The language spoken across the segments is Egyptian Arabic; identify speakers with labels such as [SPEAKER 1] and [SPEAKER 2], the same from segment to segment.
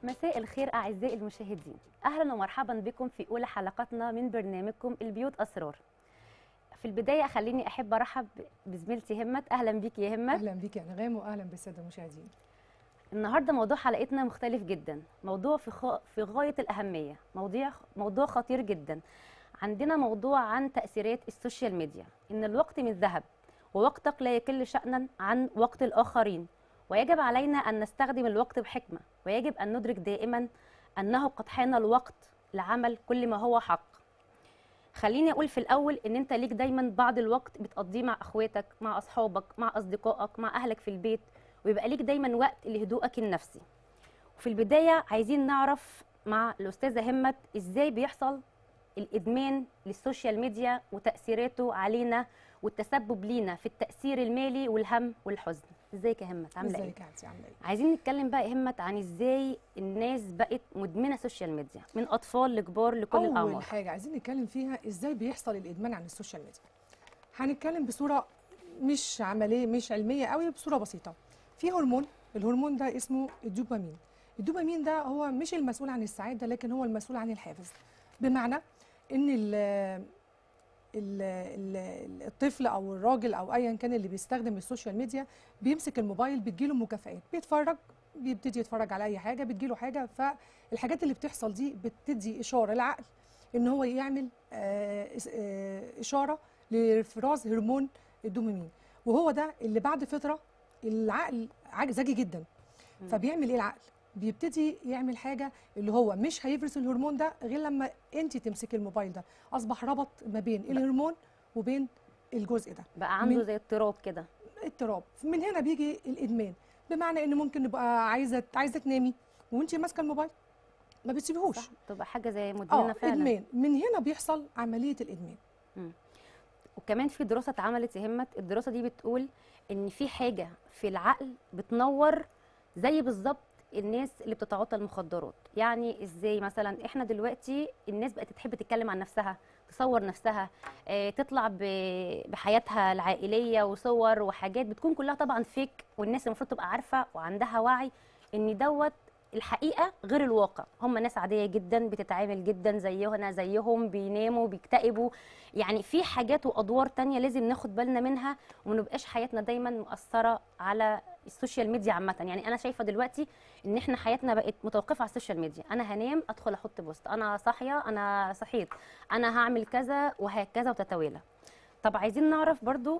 [SPEAKER 1] مساء الخير أعزائي المشاهدين أهلا ومرحبا بكم في أولى حلقاتنا من برنامجكم البيوت أسرار في البداية خليني أحب أرحب بزميلتي همت أهلا بيك يا همت
[SPEAKER 2] اهلا بيك يا انغام واهلا بالساده المشاهدين
[SPEAKER 1] النهاردة موضوع حلقتنا مختلف جدا موضوع في, خ... في غاية الأهمية موضوع موضوع خطير جدا عندنا موضوع عن تأثيرات السوشيال ميديا إن الوقت من ذهب ووقتك لا يقل شأنا عن وقت الآخرين ويجب علينا أن نستخدم الوقت بحكمة ويجب أن ندرك دائما أنه قد حان الوقت لعمل كل ما هو حق خليني أقول في الأول إن أنت ليك دايما بعض الوقت بتقضيه مع أخواتك مع أصحابك مع أصدقائك مع أهلك في البيت ويبقى ليك دايما وقت لهدوءك النفسي وفي البداية عايزين نعرف مع الأستاذة همت إزاي بيحصل الإدمان للسوشيال ميديا وتأثيراته علينا والتسبب لينا في التأثير المالي والهم والحزن ازيك يا همت عامله ايه
[SPEAKER 2] ازيك يا عزيزي عامله ايه
[SPEAKER 1] عايزين نتكلم بقى يا همت عن ازاي الناس بقت مدمنه سوشيال ميديا من اطفال لكبار لكل
[SPEAKER 2] اول
[SPEAKER 1] الاعمار
[SPEAKER 2] حاجه عايزين نتكلم فيها ازاي بيحصل الادمان عن السوشيال ميديا هنتكلم بصوره مش عمليه مش علميه قوي بصوره بسيطه في هرمون الهرمون ده اسمه الدوبامين الدوبامين ده هو مش المسؤول عن السعاده لكن هو المسؤول عن الحافز بمعنى ان ال ال- ال- الطفل او الراجل او ايا كان اللي بيستخدم السوشيال ميديا بيمسك الموبايل بتجيله مكافآت بيتفرج بيبتدي يتفرج على اي حاجه بتجيله حاجه فالحاجات اللي بتحصل دي بتدي اشاره للعقل ان هو يعمل آه، إس- آه، اشاره لافراز هرمون الدوبامين وهو ده اللي بعد فتره العقل عق- ذكي جدا
[SPEAKER 1] مم.
[SPEAKER 2] فبيعمل ايه العقل بيبتدي يعمل حاجه اللي هو مش هيفرز الهرمون ده غير لما انت تمسكي الموبايل ده اصبح ربط ما بين الهرمون وبين الجزء ده
[SPEAKER 1] بقى عنده
[SPEAKER 2] من-
[SPEAKER 1] زي اضطراب كده
[SPEAKER 2] اضطراب من هنا بيجي الادمان بمعنى ان ممكن نبقى عايزه عايزه تنامي وانت ماسكه الموبايل ما بتسيبيهوش
[SPEAKER 1] صح تبقى حاجه زي مدمنه
[SPEAKER 2] اه
[SPEAKER 1] فعلا
[SPEAKER 2] ادمان من هنا بيحصل عمليه الادمان
[SPEAKER 1] وكمان في دراسه اتعملت يا همت الدراسه دي بتقول ان في حاجه في العقل بتنور زي بالظبط الناس اللي بتتعاطى المخدرات يعني ازاي مثلا احنا دلوقتي الناس بقت تحب تتكلم عن نفسها تصور نفسها آه، تطلع ب- بحياتها العائليه وصور وحاجات بتكون كلها طبعا فيك والناس المفروض تبقى عارفه وعندها وعي ان دوت الحقيقه غير الواقع هم ناس عاديه جدا بتتعامل جدا زينا زيهم بيناموا بيكتئبوا يعني في حاجات وادوار تانية لازم ناخد بالنا منها وما نبقاش حياتنا دايما مؤثره على السوشيال ميديا عامه يعني انا شايفه دلوقتي ان احنا حياتنا بقت متوقفه على السوشيال ميديا انا هنام ادخل احط بوست انا صاحيه انا صحيت انا هعمل كذا وهكذا وتتوالى طب عايزين نعرف برضو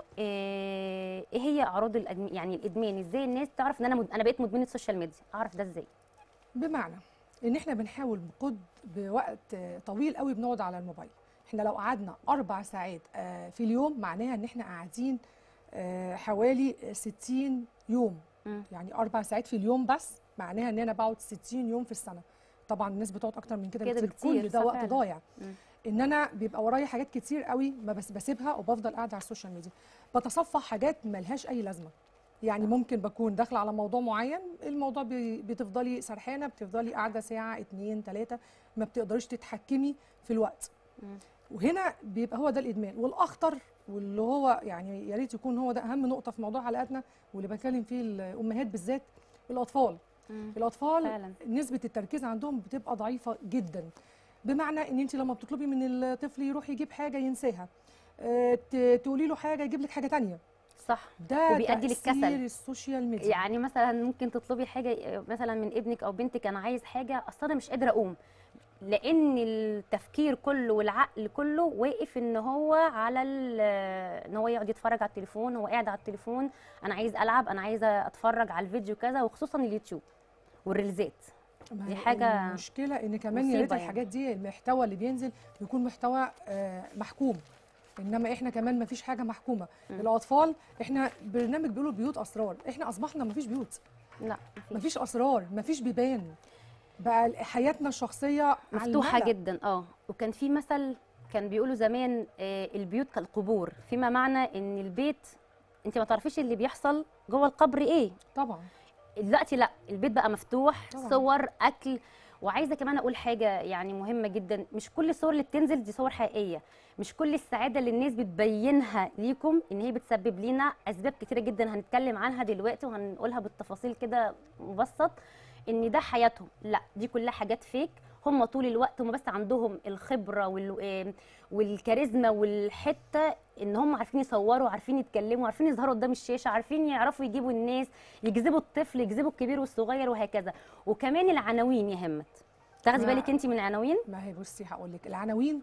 [SPEAKER 1] ايه إيه هي اعراض الأدم... يعني الادمان ازاي الناس تعرف ان انا مد... انا بقيت مدمنه سوشيال ميديا اعرف ده ازاي
[SPEAKER 2] بمعنى ان احنا بنحاول بقد بوقت آه، طويل قوي بنقعد على الموبايل احنا لو قعدنا اربع ساعات آه، في اليوم معناها ان احنا قاعدين آه، حوالي 60 يوم
[SPEAKER 1] مم.
[SPEAKER 2] يعني اربع ساعات في اليوم بس معناها ان انا بقعد 60 يوم في السنه طبعا الناس بتقعد اكتر من كده
[SPEAKER 1] كده
[SPEAKER 2] بكتير
[SPEAKER 1] بكتير،
[SPEAKER 2] كل ده
[SPEAKER 1] صح
[SPEAKER 2] وقت
[SPEAKER 1] فعلا.
[SPEAKER 2] ضايع
[SPEAKER 1] مم.
[SPEAKER 2] ان انا بيبقى ورايا حاجات كتير قوي ما بس بسيبها وبفضل قاعده على السوشيال ميديا بتصفح حاجات ملهاش اي لازمه يعني ممكن بكون داخله على موضوع معين الموضوع بي- بتفضلي سرحانه بتفضلي قاعده ساعه اتنين تلاته ما بتقدريش تتحكمي في الوقت
[SPEAKER 1] مم.
[SPEAKER 2] وهنا بيبقى هو ده الادمان والاخطر واللي هو يعني يا ريت يكون هو ده اهم نقطه في موضوع حلقتنا واللي بتكلم فيه الامهات بالذات الاطفال
[SPEAKER 1] مم.
[SPEAKER 2] الاطفال
[SPEAKER 1] فعلا
[SPEAKER 2] نسبه التركيز عندهم بتبقى ضعيفه جدا بمعنى ان انت لما بتطلبي من الطفل يروح يجيب حاجه ينساها آه، ت- تقولي له حاجه يجيب لك حاجه تانية
[SPEAKER 1] صح
[SPEAKER 2] ده
[SPEAKER 1] وبيؤدي
[SPEAKER 2] تأثير
[SPEAKER 1] للكسل.
[SPEAKER 2] السوشيال ميديا
[SPEAKER 1] يعني مثلا ممكن تطلبي حاجه مثلا من ابنك او بنتك انا عايز حاجه اصل انا مش قادره اقوم لان التفكير كله والعقل كله واقف ان هو على ال- ان هو يقعد يتفرج على التليفون هو قاعد على التليفون انا عايز العب انا عايزه اتفرج على الفيديو كذا وخصوصا اليوتيوب والريلزات
[SPEAKER 2] ما
[SPEAKER 1] دي
[SPEAKER 2] هي
[SPEAKER 1] حاجة
[SPEAKER 2] المشكله ان كمان يا ريت
[SPEAKER 1] مصيبة يعني.
[SPEAKER 2] الحاجات دي المحتوى اللي بينزل يكون محتوى آه، محكوم انما احنا كمان ما فيش حاجه محكومه
[SPEAKER 1] مم.
[SPEAKER 2] الاطفال احنا برنامج بيقولوا بيوت اسرار احنا اصبحنا ما فيش بيوت
[SPEAKER 1] لا
[SPEAKER 2] ما فيش اسرار ما فيش بيبان بقى حياتنا الشخصيه على
[SPEAKER 1] مفتوحه
[SPEAKER 2] الملأ.
[SPEAKER 1] جدا اه وكان في مثل كان بيقولوا زمان آه، البيوت كالقبور فيما معنى ان البيت انت ما تعرفيش اللي بيحصل جوه القبر ايه
[SPEAKER 2] طبعا
[SPEAKER 1] دلوقتي لا البيت بقى مفتوح
[SPEAKER 2] طبعاً.
[SPEAKER 1] صور اكل وعايزه كمان اقول حاجه يعني مهمه جدا مش كل الصور اللي بتنزل دي صور حقيقيه مش كل السعاده اللي الناس بتبينها ليكم ان هي بتسبب لنا اسباب كتيره جدا هنتكلم عنها دلوقتي وهنقولها بالتفاصيل كده مبسط ان ده حياتهم لا دي كلها حاجات فيك هم طول الوقت هم بس عندهم الخبره وال... آه، والكاريزما والحته ان هم عارفين يصوروا عارفين يتكلموا عارفين يظهروا قدام الشاشه عارفين يعرفوا يجيبوا الناس يجذبوا الطفل يجذبوا الكبير والصغير وهكذا وكمان العناوين يا همت تاخدي
[SPEAKER 2] ما-
[SPEAKER 1] بالك انت من العناوين
[SPEAKER 2] ما هي بصي هقول لك العناوين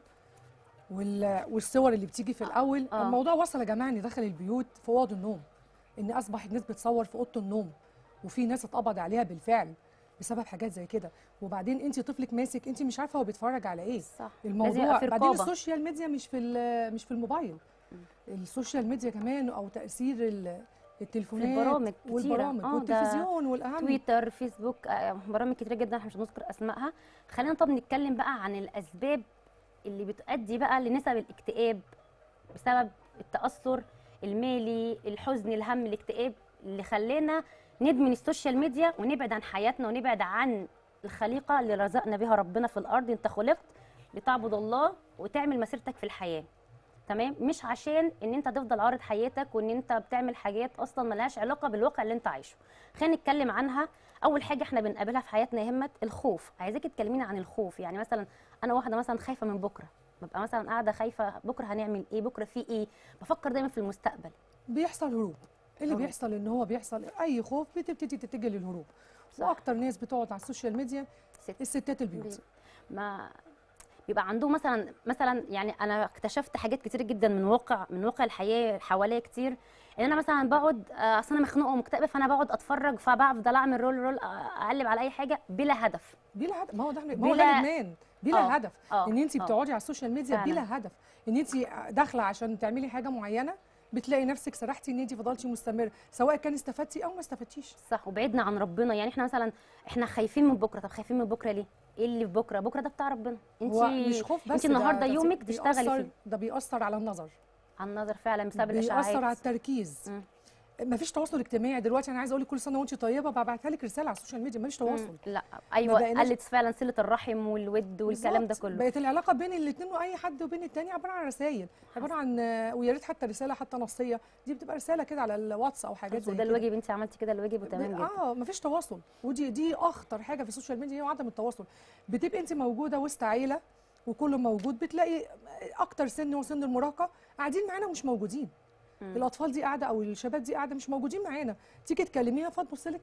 [SPEAKER 2] وال... والصور اللي بتيجي في الاول
[SPEAKER 1] آه.
[SPEAKER 2] الموضوع وصل يا جماعه ان دخل البيوت في اوض النوم ان اصبح الناس بتصور في اوضه النوم وفي ناس اتقبض عليها بالفعل بسبب حاجات زي كده وبعدين انت طفلك ماسك انت مش عارفه هو بيتفرج على ايه
[SPEAKER 1] صح
[SPEAKER 2] الموضوع
[SPEAKER 1] يبقى في
[SPEAKER 2] بعدين
[SPEAKER 1] رقابة.
[SPEAKER 2] السوشيال ميديا مش في ال- مش في الموبايل السوشيال ميديا كمان او تاثير ال- التليفونات
[SPEAKER 1] البرامج كتيرة.
[SPEAKER 2] والبرامج
[SPEAKER 1] آه، ده
[SPEAKER 2] والتلفزيون والاهم
[SPEAKER 1] تويتر فيسبوك آه، برامج كتيره جدا احنا مش هنذكر اسمائها خلينا طب نتكلم بقى عن الاسباب اللي بتؤدي بقى لنسب الاكتئاب بسبب التاثر المالي الحزن الهم الاكتئاب اللي خلانا ندمن السوشيال ميديا ونبعد عن حياتنا ونبعد عن الخليقه اللي رزقنا بها ربنا في الارض انت خلقت لتعبد الله وتعمل مسيرتك في الحياه تمام مش عشان ان انت تفضل عارض حياتك وان انت بتعمل حاجات اصلا ملهاش علاقه بالواقع اللي انت عايشه خلينا نتكلم عنها اول حاجه احنا بنقابلها في حياتنا يا همت الخوف عايزاكي تكلميني عن الخوف يعني مثلا انا واحده مثلا خايفه من بكره ببقى مثلا قاعده خايفه بكره هنعمل ايه بكره في ايه بفكر دايما في المستقبل
[SPEAKER 2] بيحصل هروب إيه اللي
[SPEAKER 1] هروب.
[SPEAKER 2] بيحصل ان هو بيحصل اي خوف بتبتدي تتجه للهروب
[SPEAKER 1] صح.
[SPEAKER 2] واكتر ناس بتقعد على السوشيال ميديا
[SPEAKER 1] ست
[SPEAKER 2] الستات البيوت
[SPEAKER 1] ما بيبقى عندهم مثلا مثلا يعني انا اكتشفت حاجات كتير جدا من واقع من واقع الحياه حواليا كتير ان انا مثلا بقعد آه، اصل انا مخنوقه ومكتئبه فانا بقعد اتفرج فبفضل اعمل رول رول آه، اقلب على اي حاجه بلا هدف
[SPEAKER 2] بلا هدف ما هو ده ما هو
[SPEAKER 1] بلا-
[SPEAKER 2] ده ادمان بلا
[SPEAKER 1] آه،
[SPEAKER 2] هدف
[SPEAKER 1] آه،
[SPEAKER 2] ان انت
[SPEAKER 1] آه.
[SPEAKER 2] بتقعدي على السوشيال ميديا
[SPEAKER 1] فعلا.
[SPEAKER 2] بلا هدف ان انت داخله عشان تعملي حاجه معينه بتلاقي نفسك سرحتي ان انت فضلتي مستمره سواء كان استفدتي او ما استفدتيش
[SPEAKER 1] صح وبعدنا عن ربنا يعني احنا مثلا احنا خايفين من بكره طب خايفين من بكره ليه ايه اللي في بكره بكره ده بتاع ربنا انت
[SPEAKER 2] هو مش خوف بس
[SPEAKER 1] انت
[SPEAKER 2] ده-
[SPEAKER 1] النهارده
[SPEAKER 2] ده
[SPEAKER 1] يومك
[SPEAKER 2] بيأثر-
[SPEAKER 1] تشتغلي فيه
[SPEAKER 2] ده بيأثر على النظر
[SPEAKER 1] على النظر فعلا بسبب
[SPEAKER 2] بيأثر على
[SPEAKER 1] الاشاعات
[SPEAKER 2] التركيز
[SPEAKER 1] مم.
[SPEAKER 2] مفيش تواصل اجتماعي دلوقتي انا عايزه اقول لك كل سنه وانت طيبه ببعتها لك رساله على السوشيال ميديا مفيش تواصل
[SPEAKER 1] مم. لا ايوه
[SPEAKER 2] بقيناش-
[SPEAKER 1] قلت فعلا صله الرحم والود والكلام ده
[SPEAKER 2] بالظبط.
[SPEAKER 1] كله
[SPEAKER 2] بقت العلاقه بين الاثنين واي حد وبين التاني عباره عن رسائل عباره عن ويا ريت حتى رساله حتى نصيه دي بتبقى رساله كده على الواتس او حاجات زي
[SPEAKER 1] وده
[SPEAKER 2] كده
[SPEAKER 1] الواجب انت عملتي كده الواجب وتمام جدا
[SPEAKER 2] اه مفيش تواصل ودي دي اخطر حاجه في السوشيال ميديا هي عدم التواصل بتبقى انت موجوده وسط عيله وكله موجود بتلاقي اكتر سن وسن المراهقه قاعدين معانا مش موجودين
[SPEAKER 1] مم.
[SPEAKER 2] الاطفال دي قاعده او الشباب دي قاعده مش موجودين معانا تيجي تكلميها فتبص لك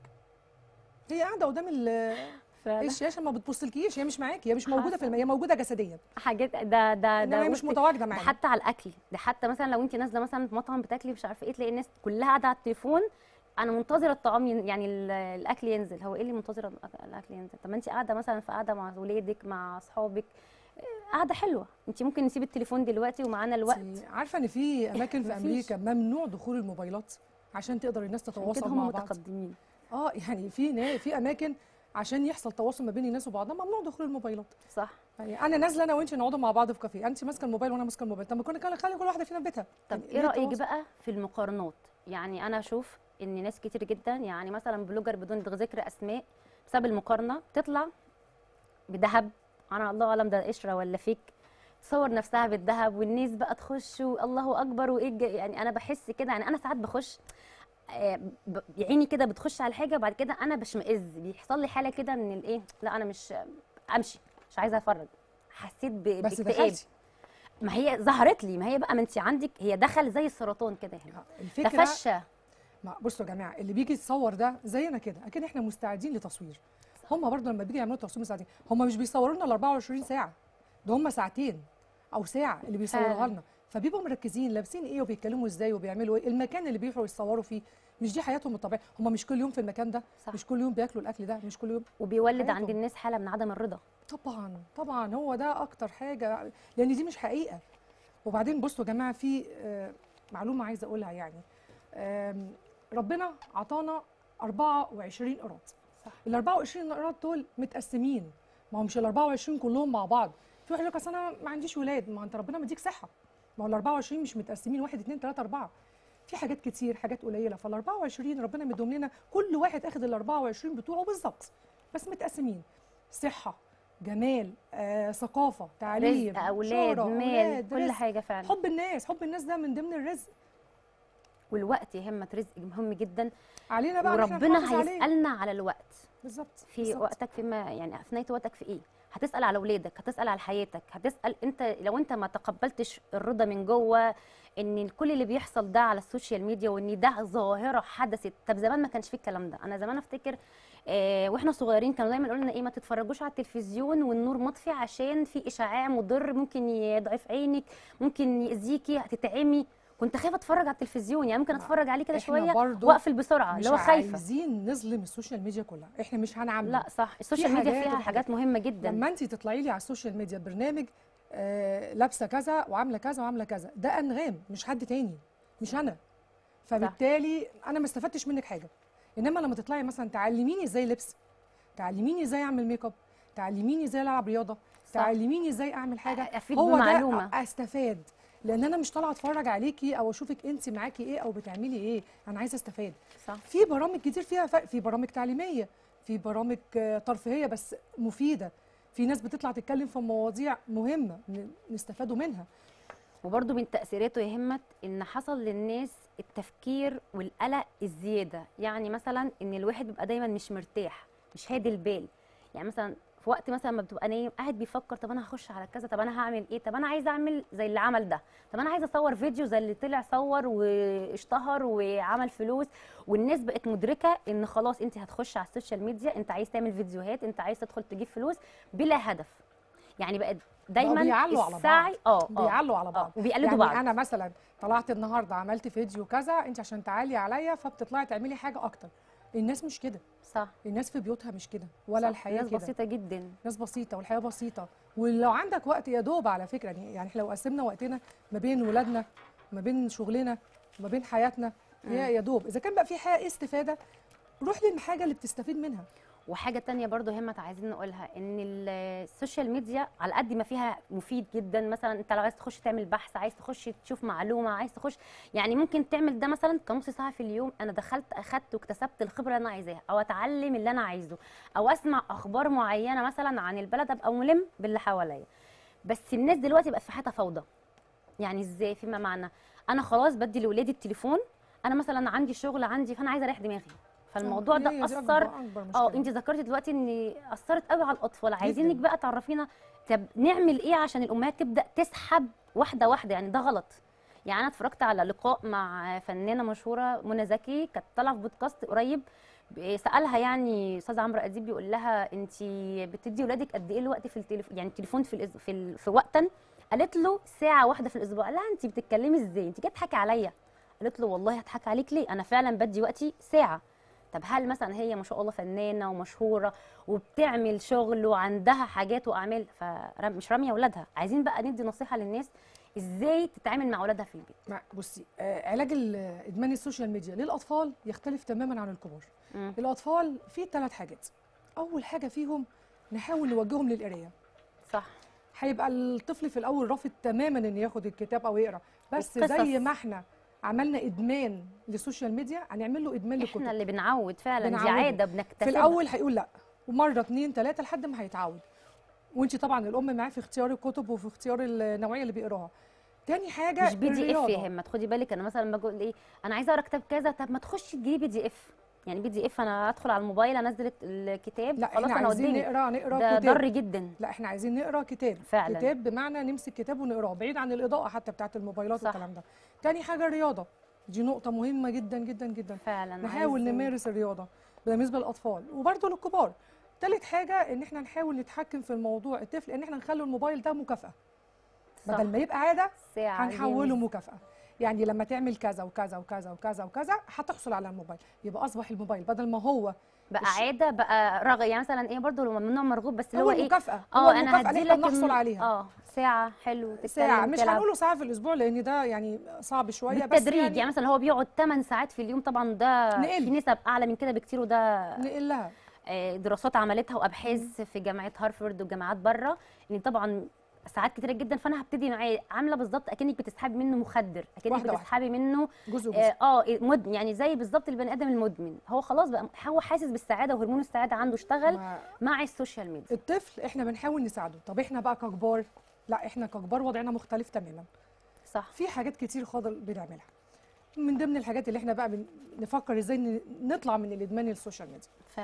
[SPEAKER 2] هي قاعده قدام ال-
[SPEAKER 1] فعلا
[SPEAKER 2] الشاشه ما بتبصلكيش هي مش معاكي هي مش موجوده في
[SPEAKER 1] حصل.
[SPEAKER 2] الم... هي موجوده جسديا
[SPEAKER 1] حاجات ده ده
[SPEAKER 2] انما هي
[SPEAKER 1] ده
[SPEAKER 2] مش
[SPEAKER 1] بصي،
[SPEAKER 2] متواجده
[SPEAKER 1] ده
[SPEAKER 2] معانا
[SPEAKER 1] حتى على الاكل ده حتى مثلا لو انت نازله مثلا في مطعم بتاكلي مش عارفه ايه تلاقي الناس كلها قاعده على التليفون انا منتظره الطعام ين- يعني ال- الاكل ينزل هو ايه اللي منتظره الأك- الاكل ينزل طب ما انت قاعده مثلا في قاعده مع ولادك مع اصحابك آه، قاعده حلوه انت ممكن نسيب التليفون دلوقتي ومعانا الوقت
[SPEAKER 2] انتي عارفه ان في اماكن في
[SPEAKER 1] مفيش.
[SPEAKER 2] امريكا ممنوع دخول الموبايلات عشان تقدر الناس
[SPEAKER 1] عشان
[SPEAKER 2] تتواصل
[SPEAKER 1] كده
[SPEAKER 2] مع
[SPEAKER 1] هم
[SPEAKER 2] بعض
[SPEAKER 1] متقدمين
[SPEAKER 2] اه يعني في نا- في اماكن عشان يحصل تواصل ما بين الناس وبعضها ممنوع دخول الموبايلات
[SPEAKER 1] صح
[SPEAKER 2] يعني انا نازله انا وانت نقعدوا مع بعض في كافيه انت ماسكه الموبايل وانا ماسكه الموبايل طب ما كنا خلي كل واحده فينا في بيتها
[SPEAKER 1] طب
[SPEAKER 2] يعني
[SPEAKER 1] ايه
[SPEAKER 2] ليه
[SPEAKER 1] رايك
[SPEAKER 2] التواصل؟
[SPEAKER 1] بقى في المقارنات يعني انا اشوف ان ناس كتير جدا يعني مثلا بلوجر بدون ذكر اسماء بسبب المقارنه تطلع بذهب انا الله اعلم ده قشره ولا فيك تصور نفسها بالذهب والناس بقى تخش والله اكبر وايه الج- يعني انا بحس كده يعني انا ساعات بخش آه، ب- عيني كده بتخش على الحاجه وبعد كده انا بشمئز بيحصل لي حاله كده من الايه لا انا مش امشي مش عايزه اتفرج حسيت ب-
[SPEAKER 2] بس
[SPEAKER 1] باكتئاب
[SPEAKER 2] دخلتي
[SPEAKER 1] ما هي ظهرت لي ما هي بقى ما انت عندك هي دخل زي السرطان كده هنا
[SPEAKER 2] آه، الفكره
[SPEAKER 1] تفشى
[SPEAKER 2] ما بصوا يا جماعه اللي بيجي يتصور ده زينا كده اكيد احنا مستعدين لتصوير هم برضه لما بيجي يعملوا تصوير مستعدين هم مش بيصوروا لنا ال 24 ساعه ده هم ساعتين او ساعه اللي بيصوروها
[SPEAKER 1] فعلا.
[SPEAKER 2] لنا فبيبقوا مركزين لابسين ايه وبيتكلموا ازاي وبيعملوا ايه المكان اللي بيروحوا يصوروا فيه مش دي حياتهم الطبيعيه هم مش كل يوم في المكان ده
[SPEAKER 1] صح.
[SPEAKER 2] مش كل يوم بياكلوا الاكل ده مش كل يوم
[SPEAKER 1] وبيولد عند
[SPEAKER 2] حياتهم.
[SPEAKER 1] الناس حاله من عدم الرضا
[SPEAKER 2] طبعا طبعا هو ده اكتر حاجه لان دي مش حقيقه وبعدين بصوا يا جماعه في آه، معلومه عايزه اقولها يعني آم، ربنا عطانا 24 قراط
[SPEAKER 1] صح.
[SPEAKER 2] ال 24 قراط دول متقسمين ما هو مش ال 24 كلهم مع بعض في واحد يقول لك اصل انا ما عنديش ولاد ما انت ربنا مديك صحه ما هو ال 24 مش متقسمين 1 2 3 4 في حاجات كتير حاجات قليله فال 24 ربنا مديهم لنا كل واحد اخد ال 24 بتوعه بالظبط بس متقسمين صحه جمال آه، ثقافه تعليم
[SPEAKER 1] رزق اولاد
[SPEAKER 2] شهرة،
[SPEAKER 1] مال
[SPEAKER 2] أولاد،
[SPEAKER 1] كل
[SPEAKER 2] رزق.
[SPEAKER 1] حاجه فعلا
[SPEAKER 2] حب الناس حب الناس ده من ضمن الرزق
[SPEAKER 1] والوقت يا همة رزق مهم جدا
[SPEAKER 2] علينا بقى إن إحنا
[SPEAKER 1] وربنا
[SPEAKER 2] نحافظ عليه.
[SPEAKER 1] هيسالنا على الوقت
[SPEAKER 2] بالظبط
[SPEAKER 1] في
[SPEAKER 2] بالظبط.
[SPEAKER 1] وقتك فيما يعني افنيت وقتك في ايه هتسال على اولادك هتسال على حياتك هتسال انت لو انت ما تقبلتش الرضا من جوه ان كل اللي بيحصل ده على السوشيال ميديا وان ده ظاهره حدثت طب زمان ما كانش فيه الكلام ده انا زمان افتكر آه واحنا صغيرين كانوا دايما يقولوا لنا ايه ما تتفرجوش على التلفزيون والنور مطفي عشان في اشعاع مضر ممكن يضعف عينك ممكن ياذيكي هتتعمي كنت خايفه اتفرج على التلفزيون يعني ممكن
[SPEAKER 2] ما
[SPEAKER 1] اتفرج عليه كده
[SPEAKER 2] إحنا
[SPEAKER 1] شويه
[SPEAKER 2] برضو
[SPEAKER 1] واقفل بسرعه
[SPEAKER 2] مش
[SPEAKER 1] اللي هو خايفه
[SPEAKER 2] عايزين نظلم السوشيال ميديا كلها احنا مش هنعمم
[SPEAKER 1] لا صح السوشيال ميديا
[SPEAKER 2] حاجات
[SPEAKER 1] فيها
[SPEAKER 2] وحاجات.
[SPEAKER 1] حاجات مهمه جدا
[SPEAKER 2] لما انت تطلعي لي على السوشيال ميديا برنامج آه لابسه كذا وعامله كذا وعامله كذا ده انغام مش حد تاني مش انا فبالتالي انا ما استفدتش منك حاجه انما لما تطلعي مثلا تعلميني ازاي لبس تعلميني ازاي اعمل ميك اب تعلميني ازاي العب رياضه
[SPEAKER 1] صح.
[SPEAKER 2] تعلميني ازاي اعمل حاجه
[SPEAKER 1] افيد
[SPEAKER 2] هو
[SPEAKER 1] بمعلومه
[SPEAKER 2] ده استفاد لان انا مش طالعه اتفرج عليكي او اشوفك انت معاكي ايه او بتعملي ايه انا عايزه استفاد
[SPEAKER 1] صح
[SPEAKER 2] في برامج كتير فيها فرق في برامج تعليميه في برامج آه، ترفيهيه بس مفيده في ناس بتطلع تتكلم في مواضيع مهمه ن- نستفادوا منها
[SPEAKER 1] وبرده من تاثيراته يا همت ان حصل للناس التفكير والقلق الزياده يعني مثلا ان الواحد بيبقى دايما مش مرتاح مش هادي البال يعني مثلا في وقت مثلا ما بتبقى نايم قاعد بيفكر طب انا هخش على كذا طب انا هعمل ايه طب انا عايزه اعمل زي اللي عمل ده طب انا عايزه اصور فيديو زي اللي طلع صور واشتهر وعمل فلوس والناس بقت مدركه ان خلاص انت هتخش على السوشيال ميديا انت عايز تعمل فيديوهات انت عايز تدخل تجيب فلوس بلا هدف يعني بقت دايما
[SPEAKER 2] بيعلوا على بعض.
[SPEAKER 1] السعي اه اه
[SPEAKER 2] بيعلوا على بعض
[SPEAKER 1] آه، وبيقلدوا
[SPEAKER 2] يعني
[SPEAKER 1] بعض
[SPEAKER 2] انا مثلا طلعت النهارده عملت فيديو كذا انت عشان تعالي عليا فبتطلعي تعملي حاجه اكتر الناس مش كده
[SPEAKER 1] صح
[SPEAKER 2] الناس في بيوتها مش كده ولا
[SPEAKER 1] صح،
[SPEAKER 2] الحياه
[SPEAKER 1] ناس
[SPEAKER 2] كده
[SPEAKER 1] بسيطه جدا
[SPEAKER 2] ناس بسيطه والحياه بسيطه ولو عندك وقت يا دوب على فكره يعني يعني احنا لو قسمنا وقتنا ما بين ولادنا ما بين شغلنا ما بين حياتنا هي يا دوب اذا كان بقى في حاجه استفاده روح للحاجه اللي بتستفيد منها
[SPEAKER 1] وحاجه تانية برضو همت عايزين نقولها ان ال- السوشيال ميديا على قد ما فيها مفيد جدا مثلا انت لو عايز تخش تعمل بحث عايز تخش تشوف معلومه عايز تخش يعني ممكن تعمل ده مثلا كنص ساعه في اليوم انا دخلت اخدت واكتسبت الخبره اللي انا عايزاها او اتعلم اللي انا عايزه او اسمع اخبار معينه مثلا عن البلد ابقى ملم باللي حواليا بس الناس دلوقتي بقت في حياتها فوضى يعني ازاي فيما معنى انا خلاص بدي لاولادي التليفون انا مثلا عندي شغل عندي فانا عايزه اريح دماغي فالموضوع
[SPEAKER 2] هي
[SPEAKER 1] ده
[SPEAKER 2] دي
[SPEAKER 1] اثر
[SPEAKER 2] أكبر- أكبر
[SPEAKER 1] اه
[SPEAKER 2] مشكلة.
[SPEAKER 1] انت ذكرتي دلوقتي ان اثرت قوي على الاطفال عايزينك
[SPEAKER 2] جداً.
[SPEAKER 1] بقى تعرفينا طب نعمل ايه عشان الامهات تبدا تسحب واحده واحده يعني ده غلط يعني انا اتفرجت على لقاء مع فنانه مشهوره منى زكي كانت طالعه في بودكاست قريب ب- سالها يعني استاذ عمرو اديب بيقول لها انت بتدي ولادك قد ايه الوقت في التليفون يعني التليفون في الإز... في, ال... في وقتا قالت له ساعه واحده في الاسبوع قال لها انت بتتكلمي ازاي انت جايه تضحكي عليا قالت له والله هضحك عليك ليه انا فعلا بدي وقتي ساعه طب هل مثلا هي ما شاء الله فنانه ومشهوره وبتعمل شغل وعندها حاجات واعمال فمش راميه اولادها عايزين بقى ندي نصيحه للناس ازاي تتعامل مع اولادها في البيت
[SPEAKER 2] مع بصي آه علاج ال- ادمان السوشيال ميديا للاطفال يختلف تماما عن الكبار
[SPEAKER 1] مم.
[SPEAKER 2] الاطفال في ثلاث حاجات اول حاجه فيهم نحاول نوجههم للقرايه
[SPEAKER 1] صح
[SPEAKER 2] هيبقى الطفل في الاول رافض تماما ان ياخد الكتاب او يقرا بس
[SPEAKER 1] القصص.
[SPEAKER 2] زي ما احنا عملنا ادمان للسوشيال ميديا هنعمل له ادمان
[SPEAKER 1] احنا
[SPEAKER 2] للكتب
[SPEAKER 1] اللي بنعود فعلا دي
[SPEAKER 2] بنعوده.
[SPEAKER 1] عاده بنكتسبها
[SPEAKER 2] في الاول هيقول لا ومره اتنين تلاته لحد ما هيتعود وانت طبعا الام معاه في اختيار الكتب وفي اختيار النوعيه اللي بيقراها تاني حاجه
[SPEAKER 1] مش بي دي اف
[SPEAKER 2] الرياضة.
[SPEAKER 1] يا همت خدي بالك انا مثلا بقول ايه انا عايزه اقرا كتاب كذا طب ما تخشي تجيبي بي دي اف يعني بي دي اف انا ادخل على الموبايل انزل الكتاب
[SPEAKER 2] لا
[SPEAKER 1] خلاص
[SPEAKER 2] احنا
[SPEAKER 1] انا
[SPEAKER 2] عايزين
[SPEAKER 1] قدامي
[SPEAKER 2] نقرا نقرا
[SPEAKER 1] ده
[SPEAKER 2] كتاب
[SPEAKER 1] ضر جدا
[SPEAKER 2] لا احنا عايزين نقرا كتاب
[SPEAKER 1] فعلا.
[SPEAKER 2] كتاب بمعنى نمسك كتاب ونقراه بعيد عن الاضاءه حتى بتاعت الموبايلات
[SPEAKER 1] صح.
[SPEAKER 2] والكلام ده تاني حاجه الرياضه دي نقطه مهمه جدا جدا جدا
[SPEAKER 1] فعلا
[SPEAKER 2] نحاول
[SPEAKER 1] عايزين-
[SPEAKER 2] نمارس الرياضه بالنسبه للاطفال وبرده للكبار تالت حاجه ان احنا نحاول نتحكم في الموضوع الطفل ان احنا نخلي الموبايل ده مكافاه
[SPEAKER 1] صح.
[SPEAKER 2] بدل ما يبقى عاده
[SPEAKER 1] ساعه
[SPEAKER 2] هنحوله
[SPEAKER 1] جيمز.
[SPEAKER 2] مكافاه يعني لما تعمل كذا وكذا وكذا وكذا وكذا هتحصل على الموبايل يبقى اصبح الموبايل بدل ما هو
[SPEAKER 1] بقى
[SPEAKER 2] الش-
[SPEAKER 1] عاده بقى رغ يعني مثلا ايه برضو لو ممنوع مرغوب بس اللي
[SPEAKER 2] هو
[SPEAKER 1] هو ايه
[SPEAKER 2] المكافاه هو
[SPEAKER 1] اه انا
[SPEAKER 2] المكافاه
[SPEAKER 1] هدي
[SPEAKER 2] اللي
[SPEAKER 1] لك
[SPEAKER 2] احنا بنحصل عليها
[SPEAKER 1] اه ساعه حلو تتكلم
[SPEAKER 2] ساعة مش
[SPEAKER 1] تلعب.
[SPEAKER 2] هنقوله ساعة في الأسبوع لأن ده يعني صعب شوية بس
[SPEAKER 1] بالتدريج
[SPEAKER 2] يعني,
[SPEAKER 1] يعني مثلا هو بيقعد 8 ساعات في اليوم طبعا ده
[SPEAKER 2] نقل.
[SPEAKER 1] في نسب اعلى من كده بكتير وده
[SPEAKER 2] نقلها
[SPEAKER 1] آه، دراسات عملتها وابحاث في جامعه هارفارد وجامعات بره ان طبعا ساعات كتيره جدا فانا هبتدي معاه عامله بالظبط اكنك بتسحبي منه مخدر اكنك
[SPEAKER 2] واحدة واحدة.
[SPEAKER 1] بتسحبي منه
[SPEAKER 2] جزء جزء
[SPEAKER 1] اه آه، مدمن يعني زي بالظبط البني ادم المدمن هو خلاص بقى هو حاسس بالسعاده وهرمون السعاده عنده اشتغل
[SPEAKER 2] ما-
[SPEAKER 1] مع السوشيال ميديا
[SPEAKER 2] الطفل احنا بنحاول نساعده طب احنا بقى ككبار لا احنا ككبار وضعنا مختلف تماما
[SPEAKER 1] صح
[SPEAKER 2] في حاجات كتير خاطر بنعملها من ضمن الحاجات اللي احنا بقى بن- نفكر ازاي ن- نطلع من الادمان السوشيال ميديا
[SPEAKER 1] فعلا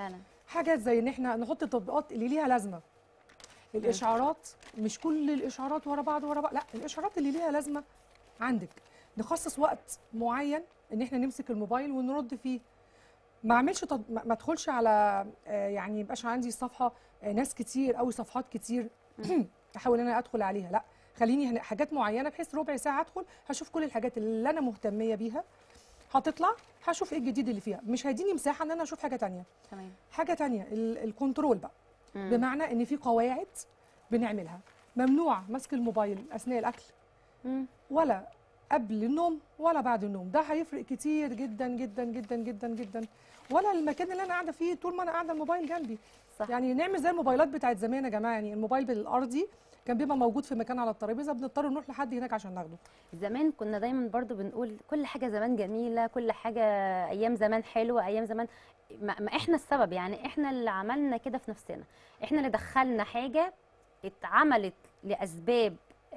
[SPEAKER 2] حاجات زي ان احنا نحط التطبيقات اللي ليها لازمه الاشعارات مش كل الاشعارات ورا بعض ورا بعض لا الاشعارات اللي ليها لازمه عندك نخصص وقت معين ان احنا نمسك الموبايل ونرد فيه ما اعملش تط... ما ما ادخلش على آه، يعني يبقاش عندي صفحه آه، ناس كتير او صفحات كتير احاول ان انا ادخل عليها لا خليني هنا حاجات معينه بحيث ربع ساعه ادخل هشوف كل الحاجات اللي انا مهتميه بيها هتطلع هشوف ايه الجديد اللي فيها مش هيديني مساحه ان انا اشوف حاجه تانية
[SPEAKER 1] تمام
[SPEAKER 2] حاجه تانية ال- الكنترول بقى
[SPEAKER 1] مم.
[SPEAKER 2] بمعنى ان في قواعد بنعملها ممنوع مسك الموبايل اثناء الاكل
[SPEAKER 1] مم.
[SPEAKER 2] ولا قبل النوم ولا بعد النوم ده هيفرق كتير جدا جدا جدا جدا جدا ولا المكان اللي انا قاعده فيه طول ما انا قاعده الموبايل جنبي
[SPEAKER 1] صح
[SPEAKER 2] يعني نعمل زي الموبايلات بتاعت زمان يا جماعه يعني الموبايل الارضي كان بيبقى موجود في مكان على الترابيزه بنضطر نروح لحد هناك عشان ناخده
[SPEAKER 1] زمان كنا دايما برضو بنقول كل حاجه زمان جميله كل حاجه ايام زمان حلوه ايام زمان ما, ما احنا السبب يعني احنا اللي عملنا كده في نفسنا احنا اللي دخلنا حاجه اتعملت لاسباب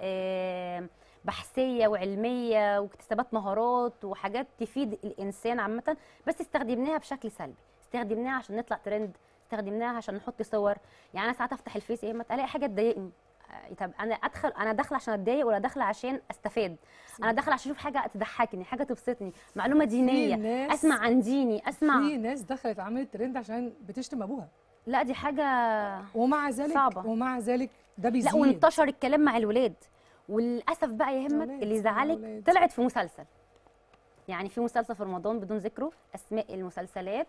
[SPEAKER 1] آه، بحثيه وعلميه واكتسابات مهارات وحاجات تفيد الانسان عامه بس استخدمناها بشكل سلبي استخدمناها عشان نطلع ترند استخدمناها عشان نحط صور يعني انا ساعات افتح الفيس يا اما الاقي حاجه تضايقني آه، طب انا ادخل انا داخله عشان اتضايق ولا داخله عشان استفاد انا داخله عشان اشوف حاجه تضحكني حاجه تبسطني معلومه دينيه
[SPEAKER 2] ناس-
[SPEAKER 1] اسمع عن ديني اسمع
[SPEAKER 2] في ناس دخلت عملت ترند عشان بتشتم ابوها
[SPEAKER 1] لا دي حاجه
[SPEAKER 2] ومع ذلك
[SPEAKER 1] صعبة.
[SPEAKER 2] ومع ذلك ده بيزيد
[SPEAKER 1] لا وانتشر الكلام مع الولاد وللاسف بقى يا همت
[SPEAKER 2] أولاد،
[SPEAKER 1] اللي زعلك
[SPEAKER 2] أولاد.
[SPEAKER 1] طلعت في مسلسل يعني في مسلسل في رمضان بدون ذكره اسماء المسلسلات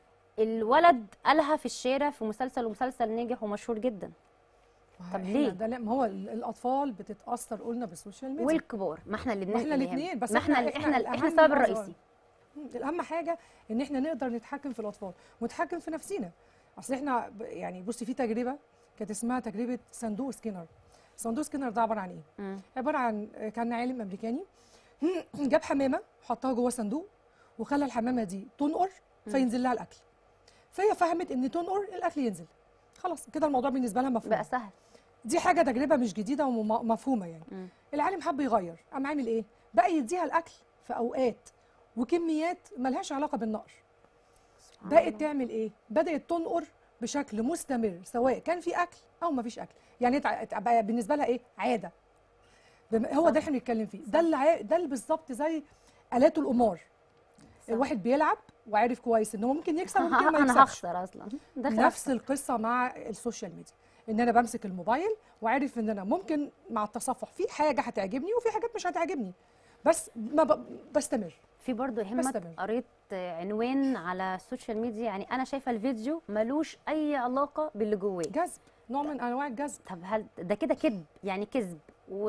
[SPEAKER 1] الولد قالها في الشارع في مسلسل ومسلسل ناجح ومشهور جدا
[SPEAKER 2] ما
[SPEAKER 1] طب
[SPEAKER 2] إحنا
[SPEAKER 1] ليه؟
[SPEAKER 2] ده لا ما هو ال- الاطفال بتتاثر قلنا بالسوشيال ميديا
[SPEAKER 1] والكبار ما احنا اللي
[SPEAKER 2] ما احنا
[SPEAKER 1] بننقل
[SPEAKER 2] الاثنين بس
[SPEAKER 1] ما احنا
[SPEAKER 2] احنا
[SPEAKER 1] احنا
[SPEAKER 2] الأهم
[SPEAKER 1] احنا السبب
[SPEAKER 2] الأصغر.
[SPEAKER 1] الرئيسي
[SPEAKER 2] مم، الاهم حاجه ان احنا نقدر نتحكم في الاطفال ونتحكم في نفسينا اصل احنا ب- يعني بصي في تجربه كانت اسمها تجربه صندوق سكينر صندوق سكينر ده عباره عن ايه
[SPEAKER 1] مم.
[SPEAKER 2] عباره عن كان عالم امريكاني جاب حمامه حطها جوه صندوق وخلى الحمامه دي تنقر فينزل لها الاكل فهي فهمت ان تنقر الاكل ينزل خلاص كده الموضوع بالنسبه لها مفهوم
[SPEAKER 1] بقى سهل
[SPEAKER 2] دي حاجه تجربه مش جديده ومفهومه يعني
[SPEAKER 1] مم.
[SPEAKER 2] العالم حب يغير قام عامل ايه بقى يديها الاكل في اوقات وكميات ملهاش علاقه بالنقر
[SPEAKER 1] سبحان
[SPEAKER 2] بقت
[SPEAKER 1] الله.
[SPEAKER 2] تعمل ايه بدات تنقر بشكل مستمر سواء كان في اكل او ما فيش اكل يعني تع- تع- بقى بالنسبه لها ايه عاده بم- هو
[SPEAKER 1] صح.
[SPEAKER 2] ده اللي احنا بنتكلم فيه ده اللي عا- ده اللي بالظبط زي الات القمار
[SPEAKER 1] صح.
[SPEAKER 2] الواحد بيلعب وعارف كويس ان هو ممكن يكسب وممكن ما
[SPEAKER 1] انا
[SPEAKER 2] يكسبش
[SPEAKER 1] هخسر اصلا داخل
[SPEAKER 2] نفس
[SPEAKER 1] أخسر.
[SPEAKER 2] القصه مع السوشيال ميديا ان انا بمسك الموبايل وعارف ان انا ممكن مع التصفح في حاجه هتعجبني وفي حاجات مش هتعجبني بس ما ب... بستمر
[SPEAKER 1] في برضه همت
[SPEAKER 2] بستمر.
[SPEAKER 1] قريت عنوان على السوشيال ميديا يعني انا شايفه الفيديو ملوش اي علاقه باللي جواه
[SPEAKER 2] جذب نوع من انواع الجذب
[SPEAKER 1] طب هل ده كده كذب يعني كذب و...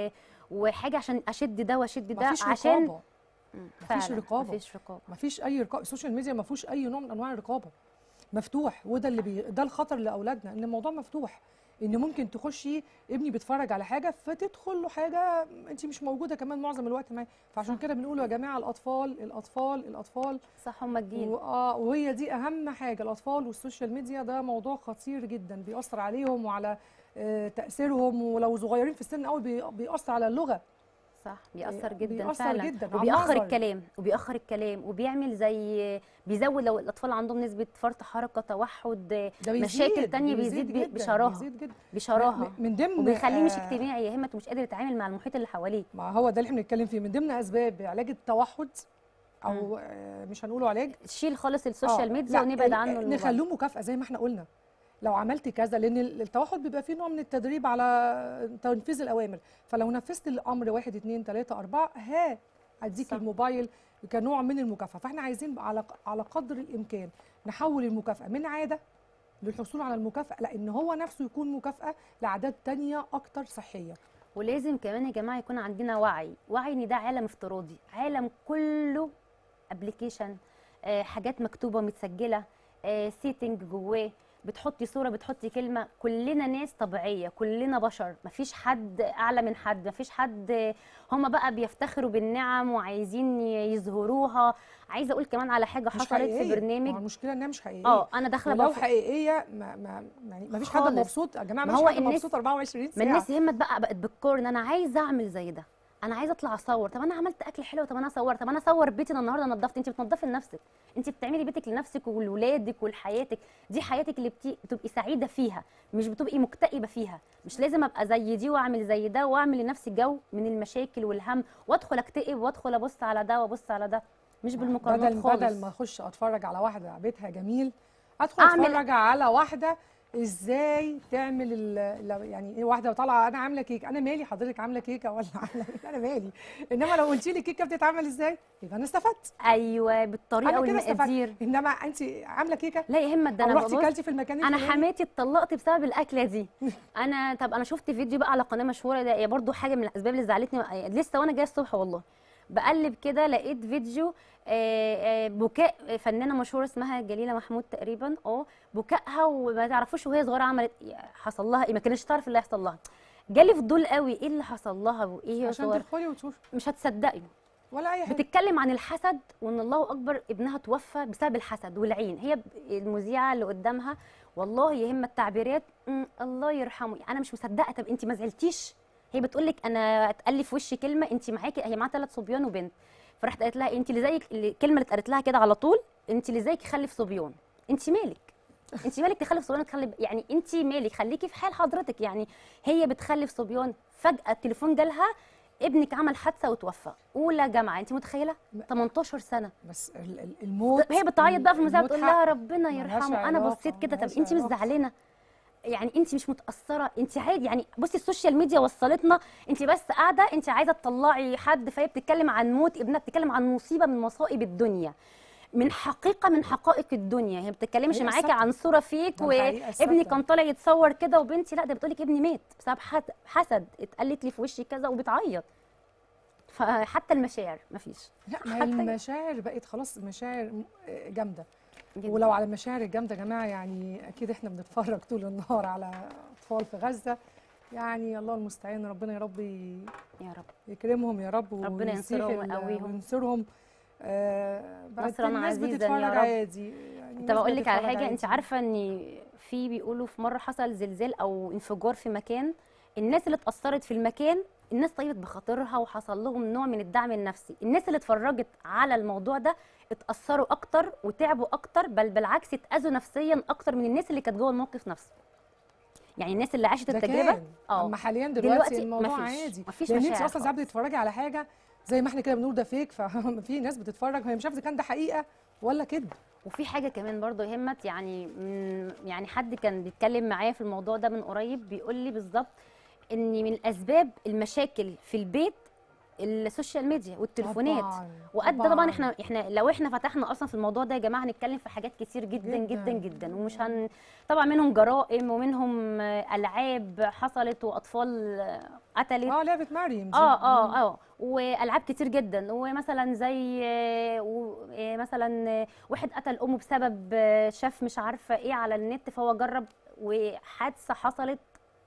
[SPEAKER 1] وحاجه عشان اشد ده واشد ده
[SPEAKER 2] مفيش
[SPEAKER 1] عشان
[SPEAKER 2] رقابه
[SPEAKER 1] مم،
[SPEAKER 2] مفيش
[SPEAKER 1] فعلاً،
[SPEAKER 2] رقابة.
[SPEAKER 1] مفيش رقابه
[SPEAKER 2] مفيش اي رقابه السوشيال ميديا ما فيهوش اي نوع من انواع الرقابه مفتوح وده اللي بي... ده الخطر لاولادنا ان الموضوع مفتوح ان ممكن تخشي ابني بيتفرج على حاجه فتدخل له حاجه انت مش موجوده كمان معظم الوقت معاه فعشان كده بنقول يا جماعه الاطفال الاطفال الاطفال
[SPEAKER 1] صح هم الجيل
[SPEAKER 2] واه وهي دي اهم حاجه الاطفال والسوشيال ميديا ده موضوع خطير جدا بيأثر عليهم وعلى آه، تأثيرهم ولو صغيرين في السن قوي بي- بيأثر على اللغه
[SPEAKER 1] صح بيأثر
[SPEAKER 2] بي-
[SPEAKER 1] جدا
[SPEAKER 2] بيأثر
[SPEAKER 1] فعلا
[SPEAKER 2] جداً، على
[SPEAKER 1] وبيأخر
[SPEAKER 2] النظر.
[SPEAKER 1] الكلام وبيأخر الكلام وبيعمل زي بيزود لو الأطفال عندهم نسبة فرط حركة توحد
[SPEAKER 2] ده بيزيد
[SPEAKER 1] مشاكل تانية بيزيد بي-
[SPEAKER 2] جداً،
[SPEAKER 1] بشراهة
[SPEAKER 2] بيزيد جدا
[SPEAKER 1] بشراهة
[SPEAKER 2] م- من ضمن
[SPEAKER 1] وبيخليه مش
[SPEAKER 2] آه،
[SPEAKER 1] اجتماعي يا همت مش قادر يتعامل مع المحيط اللي حواليه
[SPEAKER 2] ما هو ده اللي احنا بنتكلم فيه من ضمن اسباب علاج التوحد او آه، مش هنقوله علاج
[SPEAKER 1] شيل خالص
[SPEAKER 2] آه،
[SPEAKER 1] السوشيال ميديا
[SPEAKER 2] لا،
[SPEAKER 1] ونبعد
[SPEAKER 2] ال-
[SPEAKER 1] عنه الموبايل
[SPEAKER 2] نخلوه مكافاه زي ما احنا قلنا لو عملت كذا لان ال- التوحد بيبقى فيه نوع من التدريب على تنفيذ الاوامر فلو نفذت الامر واحد اتنين تلاته اربعه ها اديك
[SPEAKER 1] صح.
[SPEAKER 2] الموبايل كنوع من المكافاه فاحنا عايزين على على قدر الامكان نحول المكافاه من عاده للحصول على المكافاه لان هو نفسه يكون مكافاه لعادات تانية اكتر صحيه
[SPEAKER 1] ولازم كمان يا جماعه يكون عندنا وعي وعي ان ده عالم افتراضي عالم كله ابلكيشن حاجات مكتوبه متسجله سيتنج جواه بتحطي صوره بتحطي كلمه كلنا ناس طبيعيه كلنا بشر مفيش حد اعلى من حد مفيش حد هم بقى بيفتخروا بالنعم وعايزين يظهروها عايزه اقول كمان على حاجه
[SPEAKER 2] مش
[SPEAKER 1] حصلت في
[SPEAKER 2] حقيقيه ما هو
[SPEAKER 1] برنامج
[SPEAKER 2] المشكله انها مش حقيقيه
[SPEAKER 1] اه انا داخله
[SPEAKER 2] ولو
[SPEAKER 1] بف-
[SPEAKER 2] حقيقيه ما ما يعني ما فيش حد
[SPEAKER 1] خالص.
[SPEAKER 2] مبسوط يا جماعه
[SPEAKER 1] ما
[SPEAKER 2] ما
[SPEAKER 1] هو
[SPEAKER 2] فيش حد
[SPEAKER 1] الناس-
[SPEAKER 2] مبسوط 24
[SPEAKER 1] ما
[SPEAKER 2] ساعه
[SPEAKER 1] الناس همت بقى بقت بالكور ان انا عايزه اعمل زي ده انا عايزه اطلع اصور طب انا عملت اكل حلو طب انا اصور طب انا اصور بيتي أنا النهارده نظفت انت بتنظفي لنفسك انت بتعملي بيتك لنفسك ولولادك ولحياتك دي حياتك اللي بتي... بتبقي سعيده فيها مش بتبقي مكتئبه فيها مش لازم ابقى زي دي واعمل زي ده واعمل لنفسي جو من المشاكل والهم وادخل اكتئب وادخل ابص على ده وابص على ده مش بالمقارنات
[SPEAKER 2] بدل
[SPEAKER 1] خالص
[SPEAKER 2] بدل ما اخش اتفرج على واحده بيتها جميل ادخل
[SPEAKER 1] أعمل-
[SPEAKER 2] اتفرج على واحده ازاي تعمل ال- لو- يعني ايه واحده طالعه انا عامله كيك انا مالي حضرتك عامله كيكه ولا عامله إيه؟ انا مالي انما لو قلتي لي كيكه بتتعمل ازاي يبقى انا استفدت
[SPEAKER 1] ايوه بالطريقه
[SPEAKER 2] انا كده
[SPEAKER 1] والمقادير
[SPEAKER 2] استفدت انما انت عامله كيكه
[SPEAKER 1] لا يهمك ده
[SPEAKER 2] او
[SPEAKER 1] انا
[SPEAKER 2] رحتي
[SPEAKER 1] ببص
[SPEAKER 2] كلتي في المكان
[SPEAKER 1] انا
[SPEAKER 2] الفلاني.
[SPEAKER 1] حماتي اتطلقت بسبب الاكله دي انا طب انا شفت فيديو بقى على قناه مشهوره ده هي برضو حاجه من الاسباب اللي زعلتني لسه وانا جايه الصبح والله بقلب كده لقيت فيديو آه، آه، بكاء فنانه مشهوره اسمها جليله محمود تقريبا اه بكائها وما تعرفوش وهي صغيره عملت حصل لها ايه ما كانتش تعرف اللي هيحصل لها جالي فضول قوي ايه اللي حصل لها وايه هي
[SPEAKER 2] عشان
[SPEAKER 1] صغيره
[SPEAKER 2] تدخلي وتشوفي
[SPEAKER 1] مش هتصدقي
[SPEAKER 2] ولا اي حاجه
[SPEAKER 1] بتتكلم عن الحسد وان الله اكبر ابنها توفى بسبب الحسد والعين هي ب- المذيعه اللي قدامها والله يهم التعبيرات "أم، الله يرحمه انا مش مصدقه طب انت ما زعلتيش هي بتقول لك انا اتقال في وشي كلمه انت معاكي هي معاها ثلاث صبيان وبنت فرحت قالت لها انت اللي زيك اللي- الكلمه اللي اتقالت لها كده على طول انت اللي زيك خلف صبيان انت مالك انت مالك تخلف صبيان تخلي يعني انت مالك خليكي في حال حضرتك يعني هي بتخلف صبيان فجاه التليفون جالها ابنك عمل حادثه وتوفى اولى جامعه انت متخيله 18 سنه
[SPEAKER 2] بس ال- ال- الموت
[SPEAKER 1] هي بتعيط بقى في المذيعه
[SPEAKER 2] الموت
[SPEAKER 1] بطول
[SPEAKER 2] حق.
[SPEAKER 1] لها ربنا
[SPEAKER 2] ملهاش
[SPEAKER 1] يرحمه انا
[SPEAKER 2] علاقة،
[SPEAKER 1] بصيت كده طب
[SPEAKER 2] ملهاش
[SPEAKER 1] انت مش
[SPEAKER 2] علاقة.
[SPEAKER 1] زعلانه يعني انت مش متاثره انت عادي يعني بصي السوشيال ميديا وصلتنا انت بس قاعده انت عايزه تطلعي حد فهي بتتكلم عن موت ابنها بتتكلم عن مصيبه من مصائب الدنيا من حقيقه من حقائق الدنيا هي ما بتتكلمش
[SPEAKER 2] حقيقة
[SPEAKER 1] معاكي
[SPEAKER 2] ثابتة.
[SPEAKER 1] عن صوره فيك
[SPEAKER 2] ده الحقيقة
[SPEAKER 1] وابني
[SPEAKER 2] الثابتة.
[SPEAKER 1] كان طالع يتصور كده وبنتي لا ده بتقولك ابني مات بسبب حد- حسد اتقالت لي في وشي كذا وبتعيط فحتى المشاعر مفيش
[SPEAKER 2] لا ما هي
[SPEAKER 1] حتى-
[SPEAKER 2] المشاعر بقت خلاص مشاعر م- جامده
[SPEAKER 1] جداً.
[SPEAKER 2] ولو على المشاعر الجامده يا جماعه يعني اكيد احنا بنتفرج طول النهار على اطفال في غزه يعني الله المستعان ربنا يا رب ي-
[SPEAKER 1] يا رب
[SPEAKER 2] يكرمهم يا رب
[SPEAKER 1] ربنا
[SPEAKER 2] ويزيح
[SPEAKER 1] ينصرهم
[SPEAKER 2] ال-
[SPEAKER 1] ويقويهم.
[SPEAKER 2] وينصرهم آه بقت
[SPEAKER 1] نصراً
[SPEAKER 2] الناس
[SPEAKER 1] عزيزاً يا
[SPEAKER 2] بتتفرج
[SPEAKER 1] رب.
[SPEAKER 2] عادي يعني
[SPEAKER 1] طب
[SPEAKER 2] الناس
[SPEAKER 1] اقول لك على
[SPEAKER 2] بتتفرج
[SPEAKER 1] حاجه انت
[SPEAKER 2] عادي.
[SPEAKER 1] عارفه ان في بيقولوا في مره حصل زلزال او انفجار في مكان الناس اللي اتاثرت في المكان الناس طيبت بخاطرها وحصل لهم نوع من الدعم النفسي الناس اللي اتفرجت على الموضوع ده اتاثروا اكتر وتعبوا اكتر بل بالعكس اتاذوا نفسيا اكتر من الناس اللي كانت جوه الموقف نفسه يعني الناس اللي عاشت
[SPEAKER 2] ده
[SPEAKER 1] التجربه
[SPEAKER 2] كان.
[SPEAKER 1] اه
[SPEAKER 2] اما حاليا
[SPEAKER 1] دلوقتي
[SPEAKER 2] دلوقتي الموضوع
[SPEAKER 1] مفيش-
[SPEAKER 2] عادي
[SPEAKER 1] مفيش
[SPEAKER 2] لان انت
[SPEAKER 1] مشاعر
[SPEAKER 2] اصلا ساعات
[SPEAKER 1] خالص.
[SPEAKER 2] بتتفرجي على حاجه زي ما احنا كده بنقول ده فيك ففي ناس بتتفرج وهي مش عارفه اذا كان ده حقيقه ولا كده
[SPEAKER 1] وفي حاجه كمان برضه يهمت يعني من يعني حد كان بيتكلم معايا في الموضوع ده من قريب بيقول لي بالظبط ان من اسباب المشاكل في البيت السوشيال ميديا والتليفونات
[SPEAKER 2] طبعاً،
[SPEAKER 1] وقد طبعا
[SPEAKER 2] طبعاً.
[SPEAKER 1] احنا احنا لو احنا فتحنا اصلا في الموضوع ده يا جماعه هنتكلم في حاجات كتير جدا جدا
[SPEAKER 2] جداً.
[SPEAKER 1] جدا, جداً ومش هن طبعا منهم جرائم ومنهم آه، العاب حصلت واطفال آه، قتلت
[SPEAKER 2] اه لعبه مريم دي.
[SPEAKER 1] اه اه اه والعاب كتير جدا ومثلا زي آه، و- آه، مثلا آه، واحد قتل امه بسبب آه، شاف مش عارفه ايه على النت فهو جرب وحادثه حصلت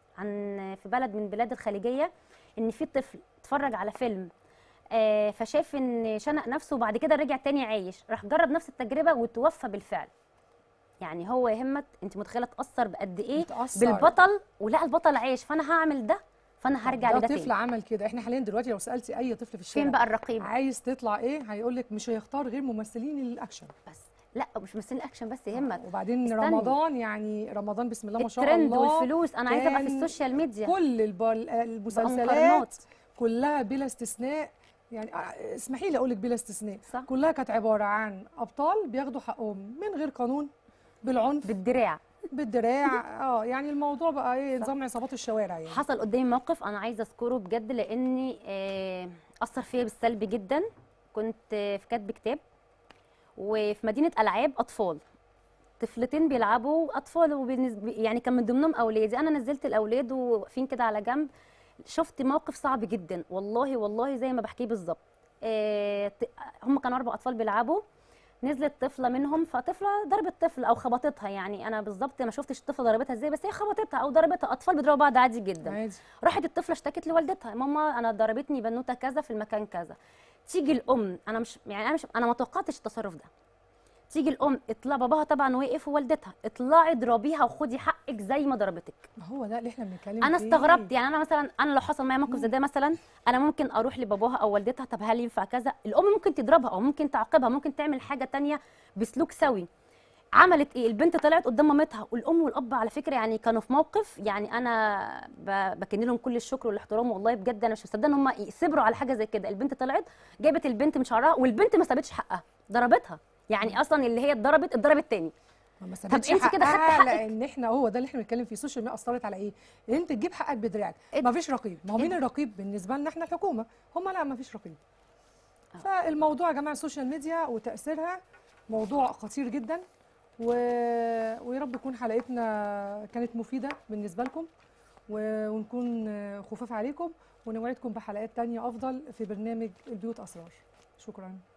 [SPEAKER 1] عن في بلد من بلاد الخليجيه ان في طفل اتفرج على فيلم آه، فشاف ان شنق نفسه وبعد كده رجع تاني عايش راح جرب نفس التجربه وتوفى بالفعل يعني هو يا همت انت متخيله اتاثر بقد ايه
[SPEAKER 2] متأثر.
[SPEAKER 1] بالبطل ولقى البطل عايش فانا هعمل ده فانا هرجع
[SPEAKER 2] ده
[SPEAKER 1] لده
[SPEAKER 2] طفل
[SPEAKER 1] تاني
[SPEAKER 2] عمل كده احنا حاليا دلوقتي لو سالتي اي طفل في الشارع
[SPEAKER 1] فين بقى الرقيب
[SPEAKER 2] عايز تطلع ايه هيقول لك مش هيختار غير ممثلين الاكشن
[SPEAKER 1] بس لا مش ممثلين اكشن بس يهمك
[SPEAKER 2] وبعدين
[SPEAKER 1] استني.
[SPEAKER 2] رمضان يعني رمضان بسم الله ما شاء
[SPEAKER 1] الترند
[SPEAKER 2] الله
[SPEAKER 1] والفلوس انا عايزه ابقى في
[SPEAKER 2] كان
[SPEAKER 1] السوشيال ميديا
[SPEAKER 2] كل الب- المسلسلات
[SPEAKER 1] مقارنات.
[SPEAKER 2] كلها بلا استثناء يعني آه، اسمحي لي اقول لك بلا استثناء
[SPEAKER 1] صح.
[SPEAKER 2] كلها كانت عباره عن ابطال بياخدوا حقهم من غير قانون بالعنف
[SPEAKER 1] بالدراع
[SPEAKER 2] بالدراع اه يعني الموضوع بقى ايه نظام عصابات الشوارع يعني
[SPEAKER 1] حصل قدامي موقف انا عايزه اذكره بجد لاني آه، اثر فيا بالسلب جدا كنت آه، في كاتب كتاب وفي مدينه العاب اطفال طفلتين بيلعبوا اطفال وبالنسبه يعني كان من ضمنهم اولادي انا نزلت الاولاد وواقفين كده على جنب شفت موقف صعب جدا والله والله زي ما بحكيه بالظبط آه، ت- هم كانوا اربع اطفال بيلعبوا نزلت طفله منهم فطفله ضربت طفل او خبطتها يعني انا بالظبط ما شفتش الطفله ضربتها ازاي بس هي خبطتها او ضربتها اطفال بيضربوا بعض عادي جدا
[SPEAKER 2] عادي
[SPEAKER 1] راحت الطفله اشتكت لوالدتها ماما انا ضربتني بنوته كذا في المكان كذا تيجي الام انا مش يعني انا مش انا ما توقعتش التصرف ده تيجي الام اطلع باباها طبعا واقف ووالدتها اطلعي اضربيها وخدي حقك زي ما ضربتك
[SPEAKER 2] ما هو ده اللي احنا بنتكلم
[SPEAKER 1] انا
[SPEAKER 2] فيه.
[SPEAKER 1] استغربت يعني انا مثلا انا لو حصل معايا موقف زي ده مثلا انا ممكن اروح لباباها او والدتها طب هل ينفع كذا الام ممكن تضربها او ممكن تعاقبها ممكن تعمل حاجه تانية بسلوك سوي عملت ايه البنت طلعت قدام مامتها والام والاب على فكره يعني كانوا في موقف يعني انا ب- بكن لهم كل الشكر والاحترام والله بجد انا مش مصدقه ان هم يصبروا على حاجه زي كده البنت طلعت جابت البنت من شعرها والبنت ما سابتش حقها ضربتها يعني اصلا اللي هي اتضربت اتضربت تاني
[SPEAKER 2] ما سابتش
[SPEAKER 1] انت كده خدت
[SPEAKER 2] حقها
[SPEAKER 1] حقك.
[SPEAKER 2] لان احنا هو ده اللي احنا بنتكلم فيه السوشيال ميديا اثرت على ايه؟ ان انت تجيب حقك بدراعك
[SPEAKER 1] اد-
[SPEAKER 2] ما فيش رقيب ما هو مين
[SPEAKER 1] اد-
[SPEAKER 2] الرقيب بالنسبه لنا احنا الحكومه هم لا ما فيش رقيب فالموضوع يا جماعه السوشيال ميديا وتاثيرها موضوع خطير جدا و... ويا رب تكون حلقتنا كانت مفيده بالنسبه لكم و... ونكون خفاف عليكم ونوعدكم بحلقات تانية افضل في برنامج البيوت اسرار شكرا